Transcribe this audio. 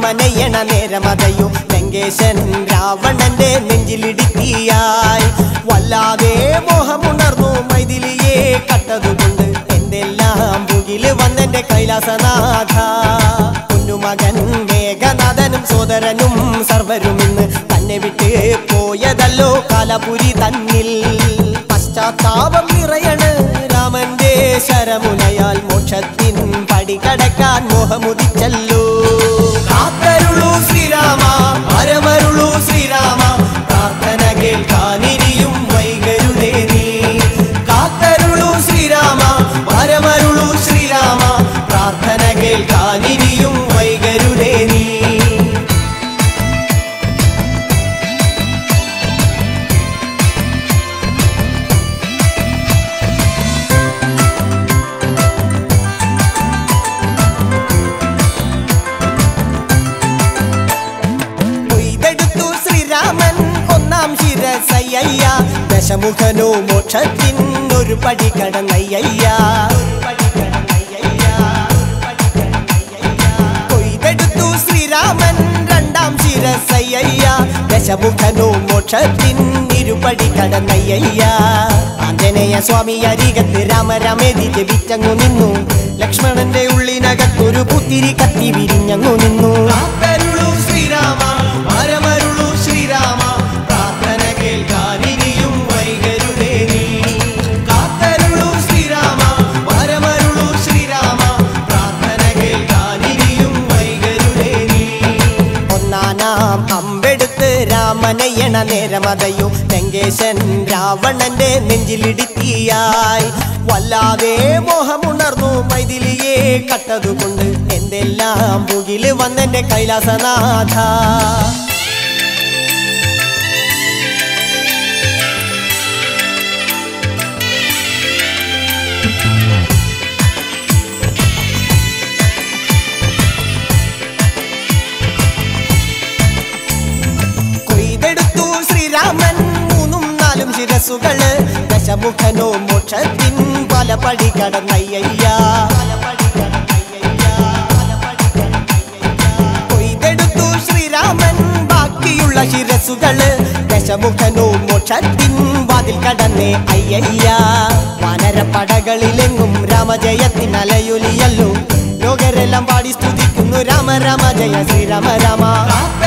രാമനയണ നേരമതയോ ലങ്കേശൻ രാവണന്റെ നെഞ്ചിലിടുക്കിയായി വല്ലാതെ മോഹമുണർന്നു മൈഥിലിയെ കട്ടതുകൊണ്ട് എന്തെല്ലാം പുകില് വന്നെന്റെ കൈലാസനാഥ കുഞ്ഞുമകൻ മേഘനാഥനും സോദരനും സർവരും ഇന്ന് തന്നെ വിട്ട് പോയതല്ലോ കാലപുരി തന്നിൽ പശ്ചാത്താപം നിറയണ് രാമന്റെ ശരമുനയാൽ മോക്ഷത്തിൻ പടികടക്കാൻ മോഹമുദിച്ചല്ലോ കാത്തരുളൂ ശ്രീരാമ പരമരുളൂ ശ്രീരാമ പ്രാർത്ഥന കേൾക്കാനിനിയും വൈകരുതേ നീ കാത്തരുളൂ ശ്രീരാമ പരമരുളൂ ശ്രീരാമ പ്രാർത്ഥന കേൾക്കാനിനിയും വൈകരുതേ നീ കൊയ്തെടുത്തു ശ്രീരാമൻ ഒന്നാം ശിരസയ്യ ദശമുഖനോ മോക്ഷത്തിൻ ഒരു പടി കടന്നയ്യ കൊയ്തെടുത്തു ശ്രീരാമൻ രണ്ടാം ശിരസയ്യ ദശമുഖനോ മോക്ഷത്തിൻ ഇരുപടി കടന്നയ്യ ആഞ്ജനേയ സ്വാമി അരികത്ത് രാമരാമേതി ജപിച്ചങ്ങു നിന്നു ലക്ഷ്മണന്റെ ഉള്ളിനകത്തൊരു പുത്തിരി കത്തി വിരിഞ്ഞങ്ങു നിന്നു കാത്തരുളൂ ശ്രീരാമ പരമരുളൂ ശ്രീരാമ പ്രാർത്ഥന കേൾക്കാനിനിയും വൈകരുതേ നീ കാത്തരുളൂ ശ്രീരാമ പരമരുളൂ ശ്രീരാമ പ്രാർത്ഥന കേൾക്കാനിനിയും വൈകരുതേ നീ ഒന്നാനാം അമ്പെടുത്ത് രാമനയണ നേരമതയോ ലങ്കേശൻ രാവണന്റെ നെഞ്ചിലിടുക്കിയായി വല്ലാതെ മോഹമുണർന്നു മൈഥിലിയെ കട്ടതുകൊണ്ട് എന്തെല്ലാം പുകില് വന്നെന്റെ കൈലാസനാഥ കൊയ്തെടുത്തു ശ്രീരാമൻ മൂന്നും നാലും ശിരസുകള് ദശമുഖനോ മോക്ഷത്തിൻ പല പടി കടന്നയ്യ കൊയ്തെടുത്തു ശ്രീരാമൻ ബാക്കിയുള്ള ശിരസുകള് ദശമുഖനോ മോക്ഷത്തിൻ വാതിൽ കടന്നേ അയ്യയ്യ വാനരപ്പടകളിലെങ്ങും രാമജയത്തിൻ അലയൊലിയല്ലോ ലോകരെല്ലാം പാടി സ്തുതിക്കുന്നു രാമ രാമ ജയ ശ്രീരാമ രാമ